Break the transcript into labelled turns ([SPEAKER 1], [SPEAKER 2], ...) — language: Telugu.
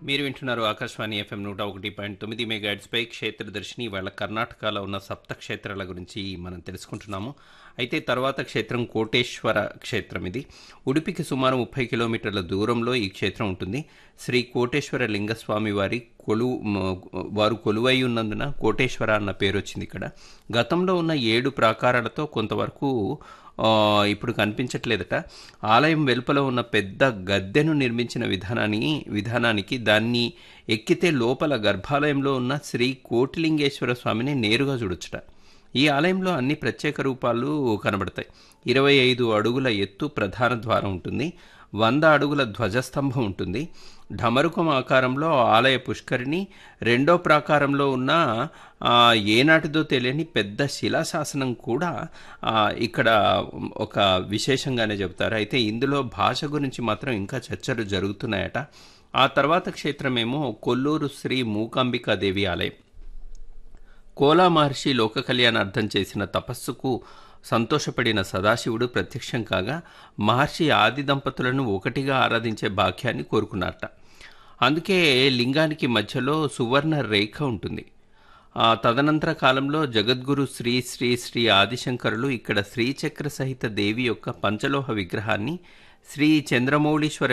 [SPEAKER 1] మీరు వింటున్నారు ఆకాశవాణి ఎఫ్ఎం నూట ఒకటి పాయింట్ తొమ్మిది మెగాడ్స్పై క్షేత్రదర్శిని వాళ్ళ కర్ణాటకలో ఉన్న సప్త క్షేత్రాల గురించి మనం తెలుసుకుంటున్నాము అయితే తర్వాత క్షేత్రం కోటేశ్వర క్షేత్రం ఇది ఉడిపికి సుమారు ముప్పై కిలోమీటర్ల దూరంలో ఈ క్షేత్రం ఉంటుంది శ్రీ కోటేశ్వర లింగస్వామి వారి కొలు మ- వారు కొలువై ఉన్నందున కోటేశ్వర అన్న పేరు వచ్చింది ఇక్కడ గతంలో ఉన్న ఏడు ప్రాకారాలతో కొంతవరకు ఆ, ఇప్పుడు కనిపించట్లేదట ఆలయం వెలుపల ఉన్న పెద్ద గద్దెను నిర్మించిన విధానాన్ని విధానానికి దాన్ని ఎక్కితే లోపల గర్భాలయంలో ఉన్న శ్రీ కోటిలింగేశ్వర స్వామిని నేరుగా చూడొచ్చుట ఈ ఆలయంలో అన్ని ప్రత్యేక రూపాలు కనబడతాయి ఇరవై ఐదు అడుగుల ఎత్తు ప్రధాన ద్వారం ఉంటుంది వంద అడుగుల ధ్వజస్తంభం ఉంటుంది ఢమరుకం ఆకారంలో ఆలయ పుష్కరిణి రెండో ప్రాకారంలో ఉన్న ఆ, ఏనాటిదో తెలియని పెద్ద శిలాశాసనం కూడా ఆ, ఇక్కడ ఒక విశేషంగానే చెబుతారు అయితే ఇందులో భాష గురించి మాత్రం ఇంకా చర్చలు జరుగుతున్నాయట ఆ తర్వాత క్షేత్రమేమో కొల్లూరు శ్రీ మూకాంబికాదేవి ఆలయం కోలా మహర్షి లోక కళ్యాణార్థం చేసిన తపస్సుకు సంతోషపడిన సదాశివుడు ప్రత్యక్షం కాగా మహర్షి ఆది దంపతులను ఒకటిగా ఆరాధించే భాగ్యాన్ని కోరుకున్నారట అందుకే లింగానికి మధ్యలో సువర్ణ రేఖ ఉంటుంది ఆ తదనంతర కాలంలో జగద్గురు శ్రీ శ్రీ శ్రీ ఆదిశంకరులు ఇక్కడ శ్రీచక్ర సహిత దేవి యొక్క పంచలోహ విగ్రహాన్ని శ్రీ చంద్రమౌళీశ్వర